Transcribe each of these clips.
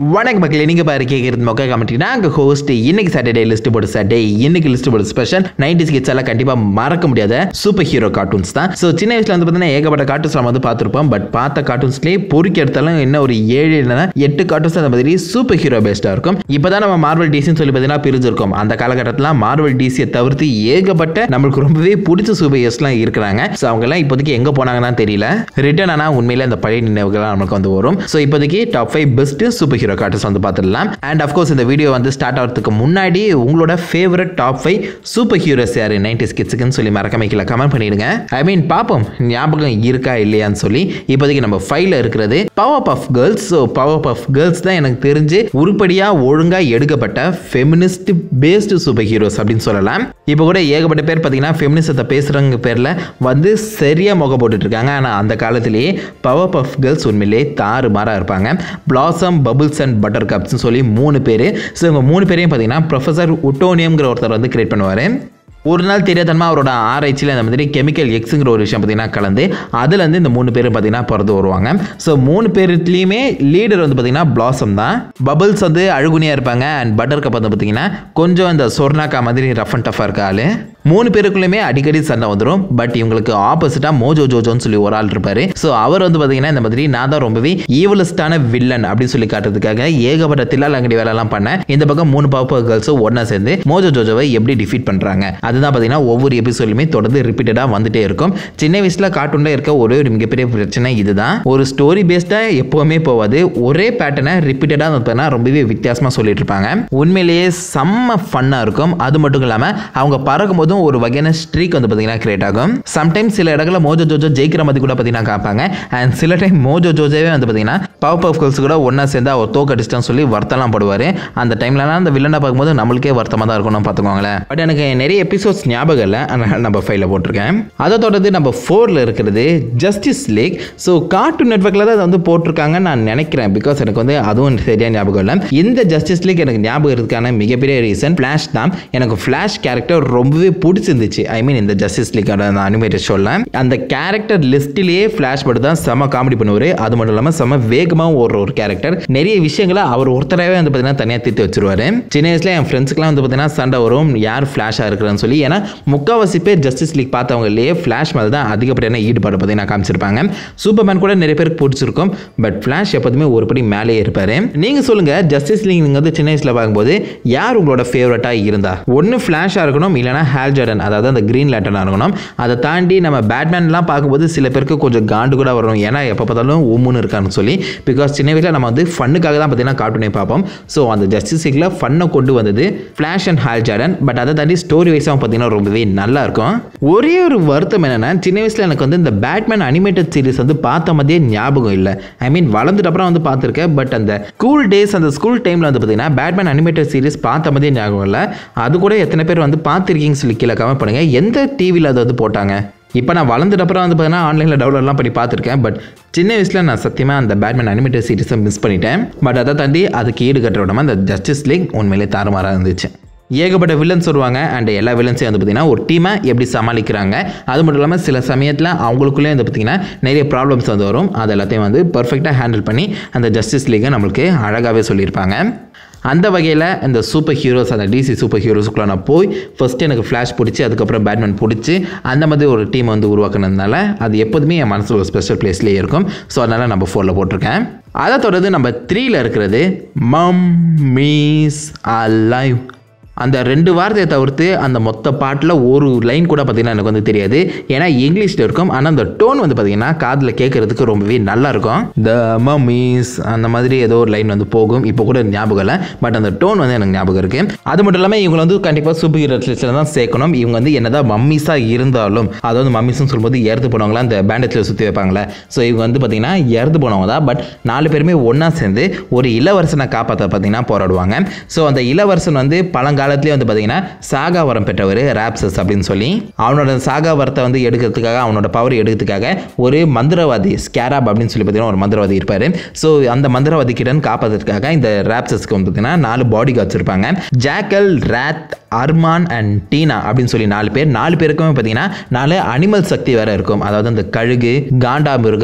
வணக்கம் மக்களே நீங்கள் பாரு கேட்குறது மொக்க கமெண்ட்ரி நாங்கள் ஹோஸ்ட் இன்னைக்கு சாட்டர்டே லிஸ்ட் போர்டு சாட்டர்டே இன்னைக்கு list board special ninety kids எல்லாம் கண்டிப்பாக மறக்க முடியாத சூப்பர் ஹீரோ கார்ட்டூன்ஸ் தான் ஸோ சின்ன வயசுல வந்து பார்த்தீங்கன்னா ஏகப்பட்ட கார்ட்டூன்ஸ் நம்ம வந்து பார்த்துருப்போம் பட் பார்த்த கார்ட்டூன்ஸ்லேயே பொறுக்கி எடுத்தாலும் என்ன ஒரு ஏழு இல்லைன்னா எட்டு கார்ட்டூன்ஸ் அந்த மாதிரி சூப்பர் ஹீரோ பேஸ்டாக இருக்கும் இப்போ தான் நம்ம மார்வல் டிசின்னு சொல்லி பார்த்தீங்கன்னா பிரிஞ்சிருக்கோம் அந்த காலகட்டத்தில் மார்வல் டிசியை தவிர்த்து ஏகப்பட்ட நம்மளுக்கு ரொம்பவே பிடிச்ச சூப்பர் ஹீரோஸ்லாம் இருக்கிறாங்க ஸோ அவங்கெல்லாம் இப்போதைக்கு எங்கே போனாங்கன்னா தெரியல ரிட்டர்ன் ஆனால் உண்மையிலே அந்த பழைய நினைவுகள்லாம் நமக்கு வந்து வரும் ஸோ இப்போதைக்கு top five best super hero cartoons வந்து பார்த்துடலாம் அண்ட் அஃப்கோர்ஸ் இந்த வீடியோ வந்து ஸ்டார்ட் ஆகிறதுக்கு முன்னாடி உங்களோட favourite top five super heroes யார் நைன்டிஸ் கிட்ஸுக்குன்னு சொல்லி மறக்காம கீழே கமெண்ட் பண்ணிடுங்க ஐ மீன் பார்ப்போம் ஞாபகம் இருக்கா இல்லையான்னு சொல்லி இப்போதைக்கு நம்ம ஃபைவ்ல இருக்கிறது Powerpuff Girls so Powerpuff Girls தான் எனக்கு தெரிஞ்சு உருப்படியாக ஒழுங்காக எடுக்கப்பட்ட ஃபெமினிஸ்ட் பேஸ்டு சூப்பர் ஹீரோஸ் அப்படின்னு சொல்லலாம் இப்போ கூட ஏகப்பட்ட பேர் பார்த்தீங்கன்னா ஃபெமினிசத்தை பேசுகிறவங்க பேரில் வந்து சரியாக முக போட்டுட்டு இருக்காங்க ஆனால் அந்த காலத்திலேயே பவர் பஃப் கேர்ள்ஸ் உண்மையிலேயே தாறு மாறாக இருப்பாங்க பிளாசம் பபுள்ஸ் அண்ட் பட்டர் கப்ஸ்னு சொல்லி மூணு பேர் ஸோ இவங்க மூணு பேரையும் பார்த்தீங்கன்னா ப்ரொஃபஸர் உட்டோனியம்ங்கிற ஒருத்தர் வந்து கிரியேட் பண்ணுவார் ஒரு நாள் தெரியாதனமா அவரோட ஆராய்ச்சியில் இந்த மாதிரி கெமிக்கல் எக்ஸுங்கிற ஒரு விஷயம் பார்த்தீங்கன்னா கலந்து அதுலேருந்து இந்த மூணு பேரும் பார்த்தீங்கன்னா பிறந்து வருவாங்க ஸோ மூணு பேருத்துலேயுமே லீடர் வந்து பார்த்தீங்கன்னா பிளாசம் தான் பபிள்ஸ் வந்து அழுகுனியாக இருப்பாங்க அண்ட் பட்டர் கப் வந்து பார்த்தீங்கன்னா கொஞ்சம் இந்த சொர்ணாக்கா மாதிரி ரஃப் அண்ட் டஃபாக இருக்க ஆள் மூணு பேருக்குள்ளுமே அடிக்கடி சண்டை வந்துடும் பட் இவங்களுக்கு ஆப்போசிட்டாக மோஜோ ஜோஜோன்னு சொல்லி ஒரு ஆள் இருப்பார் ஸோ அவர் வந்து பார்த்தீங்கன்னா இந்த மாதிரி நான் தான் ரொம்பவே ஈவலஸ்டான வில்லன் அப்படின்னு சொல்லி காட்டுறதுக்காக ஏகப்பட்ட தில்லால் அங்கடி வேலைலாம் பண்ணேன் இந்த பக்கம் மூணு பாப்பா கேர்ள்ஸும் ஒன்றா சேர்ந்து மோஜோ ஜோஜோவை எப்படி டிஃபீட் பண்ணுறாங்க அதுதான் பார்த்தீங்கன்னா ஒவ்வொரு எபிசோட்லையுமே தொடர்ந்து ரிப்பீட்டடாக வந்துட்டே இருக்கும் சின்ன வயசில் கார்ட்டூனில் இருக்க ஒரே ஒரு மிகப்பெரிய பிரச்சனை இதுதான் ஒரு ஸ்டோரி பேஸ்டாக எப்போவுமே போவாது ஒரே பேட்டர்னை ரிப்பீட்டடாக பார்த்தீங்கன்னா ரொம்பவே வித்தியாசமாக சொல்லிட்டு இருப்பாங்க உண்மையிலேயே செம்ம ஃபன்னாக இருக்கும் அது மட்டும் இல்லாமல் அவங்க பறக்கும் போதும் ஒரு வகையான ஸ்ட்ரீக் வந்து பார்த்தீங்கன்னா கிரியேட் ஆகும் சம்டைம்ஸ் சில இடங்களில் மோஜோ ஜோஜோ ஜெயிக்கிற மாதிரி கூட பார்த்தீங்கன்னா காப்பாங்க அண்ட் சில டைம் மோஜோ ஜோஜோவே வந்து பார்த்தீங்கன்னா பவர் பஃப் கேர்ள்ஸ் கூட ஒன்றா சேர்ந்து அவர் தோக்கடிச்சிட்டான்னு சொல்லி வருத்தம்லாம் படுவார் அந்த டைம்லலாம் அந்த வில்லனை பார்க்கும்போது நம்மளுக்கே வருத்தமாக தான் இருக்கணும் பார்த்துக்கோங்களேன் பட் எனக்கு நிறைய எபிசோட்ஸ் ஞாபகம் இல்லை அதனால் நம்ம ஃபைவ்ல போட்டிருக்கேன் அதை தொடர்ந்து நம்ம ஃபோரில் இருக்கிறது ஜஸ்டிஸ் லீக் ஸோ கார்ட்டூன் நெட்ஒர்க்கில் தான் அதை வந்து போட்டிருக்காங்கன்னு நான் நினைக்கிறேன் பிகாஸ் எனக்கு வந்து அதுவும் சரியாக ஞாபகம் இல்லை இந்த ஜஸ்டிஸ் லீக் எனக்கு ஞாபகம் இருக்கிறதுக்கான மிகப்பெரிய ரீசன் ஃப்ளாஷ் தான் எனக்கு ஃப்ளாஷ் கேரக்டர் ரொம்பவே பிடிச்சிருந்துச்சு ஐ மீன் இந்த ஜஸ்டிஸ் லீக்கோட அந்த அனிமேட்டட் ஷோவில் அந்த கேரக்டர் லிஸ்ட்டிலேயே ஃப்ளாஷ் பட் தான் செம காமெடி பண்ணுவார் அது மட்டும் இல்லாமல் செம வேகமாக ஓடுற ஒரு கேரக்டர் நிறைய விஷயங்களை அவர் ஒருத்தராகவே வந்து பார்த்தீங்கன்னா தனியாக தீர்த்து வச்சிருவாரு சின்ன வயசில் என் ஃப்ரெண்ட்ஸ்க்குலாம் வந்து பார்த்தீங்கன்னா சண்டை வரும் யார் ஃப்ளாஷாக இருக்கிறான்னு சொல்லி ஏன்னா முக்கால்வாசி பேர் ஜஸ்டிஸ் லீக் பார்த்தவங்களே ஃப்ளாஷ் மேலே தான் அதிகப்படியான ஈடுபாடு பார்த்தீங்கன்னா காமிச்சிருப்பாங்க சூப்பர்மேன் கூட நிறைய பேருக்கு பிடிச்சிருக்கும் பட் ஃப்ளாஷ் எப்போதுமே ஒரு படி மேலே இருப்பார் நீங்கள் சொல்லுங்கள் ஜஸ்டிஸ் லீக் நீங்கள் வந்து சின்ன வயசில் பார்க்கும்போது யார் உங்களோட ஃபேவரட்டாக இருந்தா ஒன்று ஃப்ளாஷாக இருக்கணும் இல்லைனா ஹேல் ஜார்டன் அதாவது அந்த க்ரீன் லேட்டனாக இருக்கணும் அதை தாண்டி நம்ம பேட்மேன்லாம் பார்க்கும்போது சில பேருக்கு கொஞ்சம் காண்டு கூட வரும் ஏன்னா எப்போ பார்த்தாலும் உம்முன்னு இருக்கான்னு சொல்லி பிகாஸ் சின்ன வயசில் நம்ம வந்து ஃபன்னுக்காக தான் பார்த்தீங்கன்னா கார்ட்டூனே பார்ப்போம் ஸோ அந்த ஜஸ்டிஸ் லீக்கில் ஃபன்னை கொண்டு வந்தது Flash and Hal Jordan but அதை தாண்டி ஸ்டோரி வைஸாக பார்த்தீங்கன்னா ரொம்பவே நல்லா இருக்கும் ஒரே ஒரு வருத்தம் என்னென்னா சின்ன வயசில் எனக்கு வந்து இந்த பேட்மேன் அனிமேட்டட் சீரிஸ் வந்து பார்த்த மாதிரியே ஞாபகம் இல்லை ஐ மீன் வளர்ந்துட்டு அப்புறம் வந்து பார்த்துருக்கேன் பட் அந்த ஸ்கூல் டேஸ் அந்த ஸ்கூல் டைமில் வந்து பார்த்தீங்கன்னா பேட்மேன் அனிமேட்டட் சீரிஸ் பார்த்த மாதிரியே ஞாபகம் இல்லை அது கூட எத்தனை பேர் வந்து பார்த்துருக்கீங்கன்னு சொல்லி கீழே கமெண்ட் பண்ணுங்கள் எந்த டிவியில் அதை வந்து போட்டாங்க இப்போ நான் வளர்ந்துட்ட அப்புறம் வந்து பார்த்தீங்கன்னா ஆன்லைனில் டவுன்லோட்லாம் பண்ணி பார்த்துருக்கேன் பட் சின்ன வயசில் நான் சத்தியமாக அந்த பேட்மேன் அனிமேட்டட் சீரிஸை மிஸ் பண்ணிட்டேன் பட் அதை தாண்டி அதுக்கு ஈடு கட்டுற விடாமல் அந்த ஜஸ்டிஸ் லீக் உண்மையிலே தாறுமாறாக இருந்துச்சு ஏகப்பட்ட வில்லன்ஸ் வருவாங்க அண்ட் எல்லா வில்லன்ஸையும் வந்து பார்த்திங்கன்னா ஒரு டீமை எப்படி சமாளிக்கிறாங்க அது மட்டும் இல்லாமல் சில சமயத்தில் அவங்களுக்குள்ளே வந்து பார்த்திங்கன்னா நிறைய ப்ராப்ளம்ஸ் வந்து வரும் அது எல்லாத்தையும் வந்து பர்ஃபெக்டாக ஹேண்டில் பண்ணி அந்த ஜஸ்டிஸ் லீகை நம்மளுக்கு அழகாகவே சொல்லியிருப்பாங்க அந்த வகையில் இந்த சூப்பர் ஹீரோஸ் அந்த டிசி சூப்பர் ஹீரோஸுக்குள்ளே நான் போய் ஃபஸ்ட்டு எனக்கு ஃப்ளாஷ் பிடிச்சி அதுக்கப்புறம் பேட்மேன் பிடிச்சி அந்த மாதிரி ஒரு டீம் வந்து உருவாக்குனதுனால அது எப்போதுமே என் மனசில் ஒரு ஸ்பெஷல் பிளேஸ்லேயே இருக்கும் ஸோ அதனால் நம்ம ஃபோரில் போட்டிருக்கேன் அதை தொடர்ந்து நம்ம த்ரீயில் இருக்கிறது மம் மீஸ் அலைவ் அந்த ரெண்டு வார்த்தையை தவிர்த்து அந்த மொத்த பாட்டில் ஒரு லைன் கூட பார்த்திங்கன்னா எனக்கு வந்து தெரியாது ஏன்னா இங்கிலீஷில் இருக்கும் ஆனால் அந்த டோன் வந்து பார்த்திங்கன்னா காதில் கேட்குறதுக்கு ரொம்பவே நல்லா இருக்கும் த மம்மீஸ் அந்த மாதிரி ஏதோ ஒரு லைன் வந்து போகும் இப்போ கூட ஞாபகம் இல்லை பட் அந்த டோன் வந்து எனக்கு ஞாபகம் இருக்குது அது மட்டும் இல்லாமல் இவங்க வந்து கண்டிப்பாக சூப்பர் ஹீரோ லிஸ்ட்டில் தான் சேர்க்கணும் இவங்க வந்து என்னதான் மம்மீஸாக இருந்தாலும் அதாவது மம்மீஸ்னு சொல்லும்போது இறந்து போனவங்களாம் அந்த பேண்டேஜில் சுற்றி வைப்பாங்களே ஸோ இவங்க வந்து பார்த்திங்கன்னா இறந்து போனவங்க தான் பட் நாலு பேருமே ஒன்றா சேர்ந்து ஒரு இளவரசனை காப்பாற்ற பார்த்திங்கன்னா போராடுவாங்க ஸோ அந்த இளவரசன் வந்து பழங்கால காலத்துலேயே வந்து பார்த்தீங்கன்னா சாகா வரம் பெற்றவர் ராப்சஸ் அப்படின்னு சொல்லி அவனோட சாகா வரத்தை வந்து எடுக்கிறதுக்காக அவனோட பவர் எடுக்கிறதுக்காக ஒரு மந்திரவாதி ஸ்கேராப் அப்படின்னு சொல்லி பார்த்தீங்கன்னா ஒரு மந்திரவாதி இருப்பார் ஸோ அந்த மந்திரவாதி கிட்ட காப்பாற்றுறதுக்காக இந்த ராப்சஸ்க்கு வந்து பார்த்தீங்கன்னா நாலு பாடி கார்ட்ஸ் இருப்பாங்க Jackal Wraith Arman and Tina அப்படின்னு சொல்லி நாலு பேர் நாலு பேருக்குமே பார்த்தீங்கன்னா நாலு அனிமல் சக்தி வேற இருக்கும் அதாவது அந்த கழுகு காண்டாமிருகம்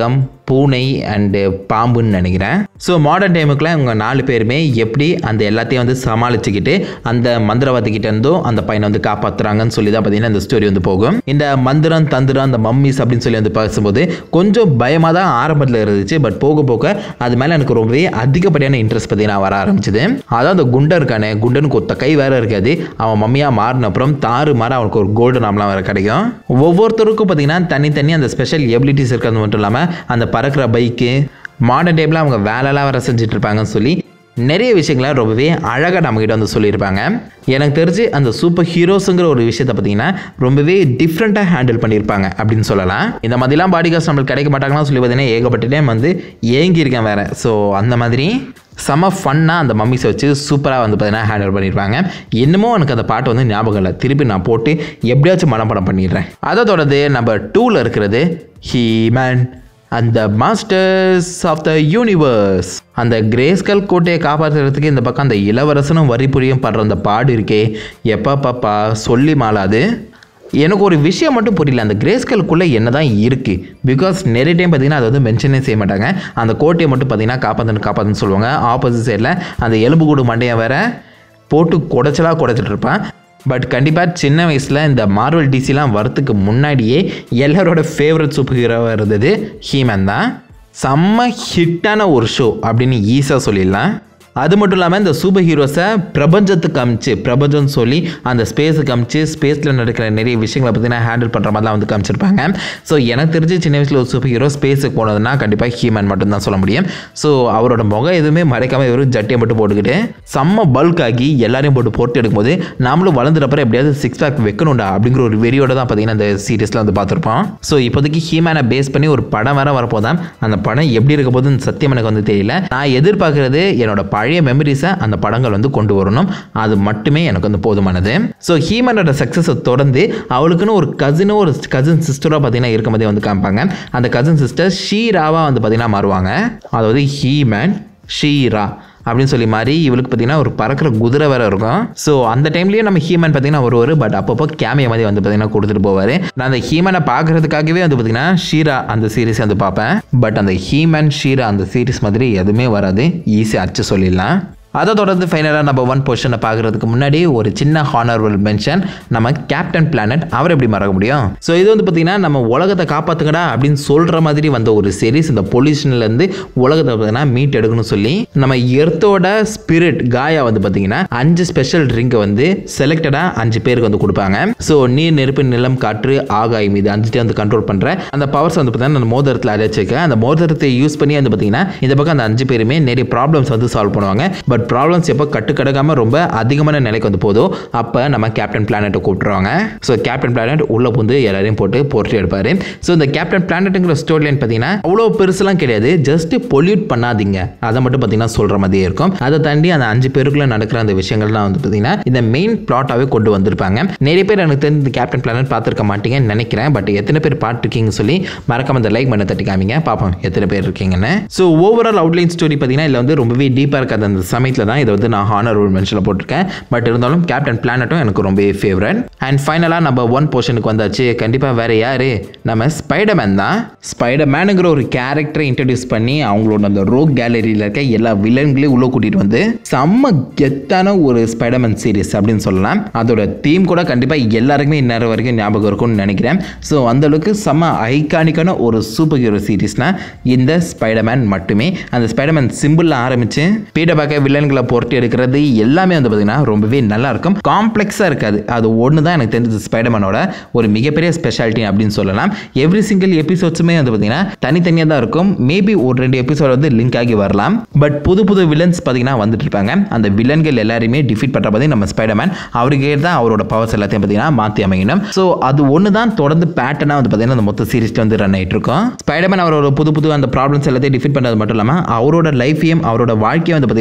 பூனை அண்டு பாம்புன்னு நினைக்கிறேன் ஸோ மாடர்ன் டைமுக்குலாம் இவங்க நாலு பேருமே எப்படி அந்த எல்லாத்தையும் வந்து சமாளிச்சுக்கிட்டு அந்த மந்திரவாதிக்கிட்ட இருந்தும் அந்த பையனை வந்து காப்பாற்றுறாங்கன்னு சொல்லி தான் பார்த்தீங்கன்னா இந்த ஸ்டோரி வந்து போகும் இந்த மந்திரம் தந்திரம் அந்த மம்மிஸ் அப்படின்னு சொல்லி வந்து பேசும்போது கொஞ்சம் பயமாக தான் ஆரம்பத்தில் இருந்துச்சு பட் போக போக அது மேலே எனக்கு ரொம்பவே அதிகப்படியான இன்ட்ரெஸ்ட் பார்த்தீங்கன்னா வர ஆரம்பிச்சது அதான் அந்த குண்டர் இருக்கானே குண்டனுக்கு ஒத்த கை வேற இருக்காது அவன் மம்மியாக மாறின அப்புறம் தாறு மாற அவனுக்கு ஒரு கோல்டு நாமலாம் வேற கிடைக்கும் ஒவ்வொருத்தருக்கும் பார்த்தீங்கன்னா தனித்தனி அந்த ஸ்பெஷல் எபிலிட்டிஸ் இருக்கிறது மட்டும் இல்லாமல் அந்த பறக்கிற பைக்கு மாடர்ன் டைமில் அவங்க வேலைலாம் வேற செஞ்சுட்டு இருப்பாங்கன்னு சொல்லி நிறைய விஷயங்களை ரொம்பவே அழகாக நம்மக்கிட்ட வந்து சொல்லியிருப்பாங்க எனக்கு தெரிஞ்சு அந்த சூப்பர் ஹீரோஸுங்கிற ஒரு விஷயத்தை பார்த்தீங்கன்னா ரொம்பவே டிஃப்ரெண்ட்டாக ஹேண்டில் பண்ணியிருப்பாங்க அப்படின்னு சொல்லலாம் இந்த மாதிரிலாம் பாடி காஸ்ட் நம்மளுக்கு கிடைக்க மாட்டாங்கன்னு சொல்லி பார்த்தீங்கன்னா ஏகப்பட்ட டைம் வந்து ஏங்கியிருக்கேன் வேறு ஸோ அந்த மாதிரி செம ஃபன்னாக அந்த மம்மிஸை வச்சு சூப்பராக வந்து பார்த்தீங்கன்னா ஹேண்டில் பண்ணியிருப்பாங்க இன்னமும் எனக்கு அந்த பாட்டு வந்து ஞாபகம் இல்லை திருப்பி நான் போட்டு எப்படியாச்சும் மனப்படம் பண்ணிடுறேன் அதை தொடர்ந்து நம்ம டூவில் இருக்கிறது ஹீமேன் அந்த மாஸ்டர்ஸ் ஆஃப் த யூனிவர்ஸ் அந்த கிரேஸ்கல் கோட்டையை காப்பாற்றுறதுக்கு இந்த பக்கம் அந்த இளவரசனும் வரி புரியும் படுற அந்த பாடு இருக்கே எப்பா பாப்பா சொல்லி மாளாது எனக்கு ஒரு விஷயம் மட்டும் புரியல அந்த கிரேஸ்கலுக்குள்ளே என்ன தான் இருக்குது பிகாஸ் நிறைய டைம் பார்த்தீங்கன்னா அதை வந்து மென்ஷனே செய்ய மாட்டாங்க அந்த கோட்டையை மட்டும் பார்த்தீங்கன்னா காப்பாற்றணும் காப்பாற்றுன்னு சொல்லுவாங்க ஆப்போசிட் சைடில் அந்த எலும்புக்கூடு மண்டையை வேற போட்டு குடைச்சலாக குடைச்சிட்டு இருப்பான் பட் கண்டிப்பாக சின்ன வயசில் இந்த மார்வல் டிசிலாம் வரத்துக்கு முன்னாடியே எல்லாரோட ஃபேவரட் சூப்பர் ஹீரோவாக இருந்தது ஹீமன் தான் செம்ம ஹிட்டான ஒரு ஷோ அப்படின்னு ஈஸியாக சொல்லிடலாம் அது மட்டும் இல்லாமல் இந்த சூப்பர் ஹீரோஸை பிரபஞ்சத்துக்கு அமிச்சு பிரபஞ்சம்னு சொல்லி அந்த ஸ்பேஸுக்கு அமிச்சு ஸ்பேஸில் நடக்கிற நிறைய விஷயங்களை பார்த்தீங்கன்னா ஹேண்டில் பண்ணுற மாதிரிலாம் வந்து காமிச்சிருப்பாங்க ஸோ எனக்கு தெரிஞ்சு சின்ன வயசில் ஒரு சூப்பர் ஹீரோ ஸ்பேஸுக்கு போனதுன்னா கண்டிப்பாக ஹீமன் மட்டும்தான் சொல்ல முடியும் ஸோ அவரோட முகம் எதுவுமே மறைக்காமல் வெறும் ஜட்டியை மட்டும் போட்டுக்கிட்டு செம்ம பல்க் ஆகி எல்லாரையும் போட்டு போட்டு எடுக்கும்போது நாமளும் வளர்ந்துறப்ப எப்படியாவது சிக்ஸ் பேக் வைக்கணும்டா அப்படிங்கிற ஒரு வெறியோட தான் பார்த்தீங்கன்னா இந்த சீரியஸில் வந்து பார்த்துருப்போம் ஸோ இப்போதைக்கு ஹீமனை பேஸ் பண்ணி ஒரு படம் வேற வரப்போதான் அந்த படம் எப்படி இருக்க போகுதுன்னு சத்தியம் எனக்கு வந்து தெரியல நான் எதிர்பார்க்கறது என்னோட பழைய மெமரிஸை அந்த படங்கள் வந்து கொண்டு வரணும் அது மட்டுமே எனக்கு வந்து போதுமானது ஸோ ஹீமனோட சக்ஸஸை தொடர்ந்து அவளுக்குன்னு ஒரு கசினோ ஒரு கசின் சிஸ்டராக பார்த்தீங்கன்னா இருக்கும்போதே வந்து காமிப்பாங்க அந்த கசின் சிஸ்டர் ஷீராவாக வந்து பார்த்தீங்கன்னா மாறுவாங்க அதாவது ஹீமன் ஷீரா அப்படின்னு சொல்லி மாதிரி இவளுக்கு பார்த்தீங்கன்னா ஒரு பறக்கிற குதிரை வேற இருக்கும் ஸோ அந்த டைம்லேயும் நம்ம ஹீமன் பார்த்தீங்கன்னா வருவார் பட் அப்பப்போ கேமிய மாதிரி வந்து பார்த்தீங்கன்னா கொடுத்துட்டு போவார் நான் அந்த ஹீமனை பார்க்கறதுக்காகவே வந்து பார்த்தீங்கன்னா ஷீரா அந்த சீரிஸ் வந்து பார்ப்பேன் பட் அந்த ஹீமன் ஷீரா அந்த சீரிஸ் மாதிரி எதுவுமே வராது ஈஸியாக அச்சு சொல்லிடலாம் அதை தொடர்ந்து ஃபைனலாக நம்ம ஒன் பொசிஷனை பார்க்குறதுக்கு முன்னாடி ஒரு சின்ன ஹானரபிள் மென்ஷன் நம்ம கேப்டன் பிளானட் அவர் எப்படி மறக்க முடியும் ஸோ இது வந்து பார்த்தீங்கன்னா நம்ம உலகத்தை காப்பாற்றுங்கடா அப்படின்னு சொல்கிற மாதிரி வந்த ஒரு சீரிஸ் இந்த பொல்யூஷன்லேருந்து உலகத்தை பார்த்தீங்கன்னா மீட் எடுக்கணும்னு சொல்லி நம்ம எர்த்தோட ஸ்பிரிட் காயா வந்து பார்த்தீங்கன்னா அஞ்சு ஸ்பெஷல் ட்ரிங்கை வந்து செலக்டடாக அஞ்சு பேருக்கு வந்து கொடுப்பாங்க ஸோ நீர் நெருப்பு நிலம் காற்று ஆகாயம் இது அஞ்சுட்டே வந்து கண்ட்ரோல் பண்ணுற அந்த பவர்ஸ் வந்து பார்த்தீங்கன்னா அந்த மோதிரத்தில் அடைச்சிருக்கேன் அந்த மோதிரத்தை யூஸ் பண்ணி வந்து பார்த்தீங்கன்னா இந்த பக்கம் அந்த அஞ்சு பேருமே நிறைய ப்ராப்ளம்ஸ் வந்து சால்வ் பண்ணுவாங்க பட் ப்ராப்ளம்ஸ் எப்போ கட்டுக்கடக்காமல் ரொம்ப அதிகமான நிலைக்கு வந்து போதோ அப்போ நம்ம கேப்டன் பிளானட்டை கூப்பிட்டுருவாங்க ஸோ கேப்டன் பிளானட் உள்ள புந்து எல்லாரையும் போட்டு போர்ட்டி எடுப்பார் ஸோ இந்த கேப்டன் பிளானட்டுங்கிற ஸ்டோரி லைன் பார்த்தீங்கன்னா அவ்வளோ பெருசுலாம் கிடையாது ஜஸ்ட் பொல்யூட் பண்ணாதீங்க அதை மட்டும் பார்த்தீங்கன்னா சொல்கிற மாதிரியே இருக்கும் அதை தாண்டி அந்த அஞ்சு பேருக்குள்ள நடக்கிற அந்த விஷயங்கள்லாம் வந்து பார்த்தீங்கன்னா இந்த மெயின் பிளாட்டாகவே கொண்டு வந்திருப்பாங்க நிறைய பேர் எனக்கு தெரிஞ்சு இந்த கேப்டன் பிளானட் பார்த்துருக்க மாட்டீங்கன்னு நினைக்கிறேன் பட் எத்தனை பேர் பார்த்துருக்கீங்கன்னு சொல்லி மறக்காம இந்த லைக் பண்ண தட்டி காமிங்க பார்ப்போம் எத்தனை பேர் இருக்கீங்கன்னு ஸோ ஓவரால் அவுட்லைன் ஸ்டோரி பார்த்தீங்கன்னா இதில் வந்து ரொம்பவே டீப்பாக இருக்காது அந்த சமயத்தில் தான் இதை வந்து நான் ஹானரபிள் மென்ஷனில் போட்டிருக்கேன் பட் இருந்தாலும் கேப்டன் பிளானட்டும் எனக்கு ரொம்பவே ஃபேவரட் அண்ட் ஃபைனலாக நம்ம ஒன் போர்ஷனுக்கு வந்தாச்சு கண்டிப்பாக வேற யாரு நம்ம ஸ்பைடர்மேன் தான் ஸ்பைடர் மேனுங்கிற ஒரு கேரக்டரை இன்ட்ரடியூஸ் பண்ணி அவங்களோட அந்த ரோக் கேலரியில் இருக்க எல்லா வில்லன்களையும் உள்ள கூட்டிகிட்டு வந்து செம்ம கெத்தான ஒரு ஸ்பைடர்மேன் சீரிஸ் அப்படின்னு சொல்லலாம் அதோட தீம் கூட கண்டிப்பாக எல்லாருக்குமே இந்நேரம் வரைக்கும் ஞாபகம் இருக்கும்னு நினைக்கிறேன் ஸோ அந்தளவுக்கு செம்ம ஐகானிக்கான ஒரு சூப்பர் ஹீரோ சீரிஸ்னா இந்த ஸ்பைடர்மேன் மட்டுமே அந்த ஸ்பைடர்மேன் சிம்பிளில் ஆரம்பித்து பீட்டர் பார்க்க வில்லன்களை பொருட்டி எடுக்கிறது எல்லாமே வந்து பார்த்தீங்கன்னா ரொம்பவே நல்லா இருக்கும் காம்ப்ளெக்ஸாக இருக்காது அது ஒன்று தான் எனக்கு தெரிஞ்சது ஸ்பைடர்மேனோட ஒரு மிகப்பெரிய ஸ்பெஷாலிட்டி அப்படின்னு சொல்லலாம் எவ்ரி சிங்கிள் எபிசோட்ஸுமே வந்து பார்த்தீங்கன்னா தனித்தனியாக தான் இருக்கும் மேபி ஒரு ரெண்டு எபிசோட் வந்து லிங்க் ஆகி வரலாம் பட் புது புது வில்லன்ஸ் பார்த்தீங்கன்னா வந்துட்டு இருப்பாங்க அந்த வில்லன்கள் எல்லாரையுமே டிஃபீட் பண்ணுற மாதிரி நம்ம ஸ்பைடர்மேன் அவருக்கே தான் அவரோட பவர்ஸ் எல்லாத்தையும் பார்த்தீங்கன்னா மாற்றி அமையணும் ஸோ அது ஒன்று தான் தொடர்ந்து பேட்டர்னாக வந்து பார்த்தீங்கன்னா அந்த மொத்த சீரிஸ்ல வந்து ரன் ஆகிட்டு இருக்கும் ஸ்பைடர்மேன் அவரோட புது புது அந்த ப்ராப்ளம்ஸ் எல்லாத்தையும் டிஃபீட் பண்ணுறது மட்டும் இல்லாமல் அவரோட லைஃபையும் அவரோட வாழ்க்கையும் வந்து பார்த்தீங்கன்னா பாதுகாத்து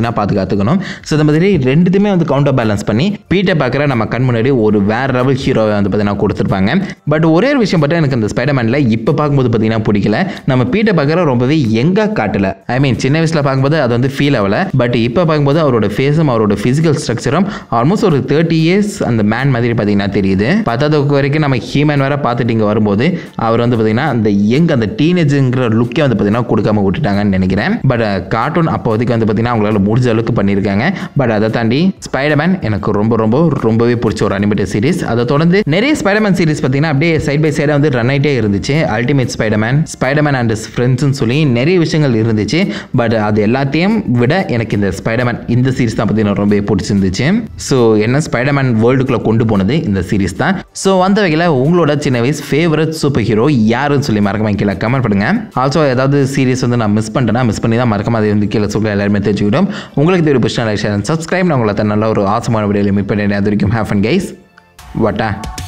கற்றுக்கணும் ஸோ இந்த மாதிரி ரெண்டுத்தையுமே வந்து கவுண்டர் பேலன்ஸ் பண்ணி பீட்டர் பார்க்குற நம்ம கண் முன்னாடி ஒரு வேற லெவல் ஹீரோவை வந்து பார்த்தீங்கன்னா கொடுத்துருப்பாங்க பட் ஒரே ஒரு விஷயம் மட்டும் எனக்கு இந்த ஸ்பைடர்மேனில் இப்போ பார்க்கும்போது பார்த்தீங்கன்னா பிடிக்கல நம்ம பீட்டர் பார்க்குற ரொம்பவே எங்காக காட்டல ஐ மீன் சின்ன வயசில் பார்க்கும்போது அது வந்து ஃபீல் ஆகல பட் இப்போ பார்க்கும்போது அவரோட ஃபேஸும் அவரோட ஃபிசிக்கல் ஸ்ட்ரக்சரும் ஆல்மோஸ்ட் ஒரு தேர்ட்டி இயர்ஸ் அந்த மேன் மாதிரி பார்த்தீங்கன்னா தெரியுது பத்தாவது வரைக்கும் நம்ம ஹீமன் வேற பார்த்துட்டு இங்கே வரும்போது அவர் வந்து பார்த்தீங்கன்னா அந்த யங் அந்த டீனேஜுங்கிற லுக்கே வந்து பார்த்தீங்கன்னா கொடுக்காம விட்டுட்டாங்கன்னு நினைக்கிறேன் பட் கார்ட்டூன் அப்போதைக்கு வந்து பார்த்தீங்கன்னா அவங்களால முடிஞ்ச அளவுக்கு பண்ணியிருக்காங்க பட் அதை தாண்டி ஸ்பைடர்மேன் எனக்கு ரொம்ப ரொம்ப ரொம்பவே பிடிச்ச ஒரு அனிமேட்டட் சீரிஸ் அதை தொடர்ந்து நிறைய ஸ்பைடர்மேன் சீரிஸ் பார்த்தீங்கன்னா அப்படியே சைட் பை சைடாக வந்து ரன் ஆகிட்டே இருந்துச்சு அல்டிமேட் ஸ்பைடர்மேன் ஸ்பைடர்மேன் அண்ட் ஃப்ரெண்ட்ஸ்னு சொல்லி நிறைய விஷயங்கள் இருந்துச்சு பட் அது எல்லாத்தையும் விட எனக்கு இந்த ஸ்பைடர்மேன் இந்த சீரிஸ் தான் பார்த்தீங்கன்னா ரொம்பவே பிடிச்சிருந்துச்சு ஸோ என்ன ஸ்பைடர்மேன் வேர்ல்டுக்குள்ளே கொண்டு போனது இந்த சீரிஸ் தான் ஸோ அந்த வகையில் உங்களோட சின்ன வயசு ஃபேவரட் சூப்பர் ஹீரோ யாருன்னு சொல்லி மறக்காம கீழே கமெண்ட் பண்ணுங்க ஆல்சோ ஏதாவது சீரிஸ் வந்து நான் மிஸ் பண்ணிட்டேன்னா மிஸ் பண்ணி தான் மறக்காம அதை வந்து கீழே சொல்ல எல்லாருமே தெரிஞ்சுக்கிட்டோம் உங்களுக்கு தெரியும் பிடிச்சா லைக் ஷேர் சப்ஸ்கிரைப் நான் உங்களை நல்ல ஒரு ஆசமான வீடியோவில் மீட் பண்ணி அது வரைக்கும் ஹேஃப் அண்ட் கைஸ் வட்டா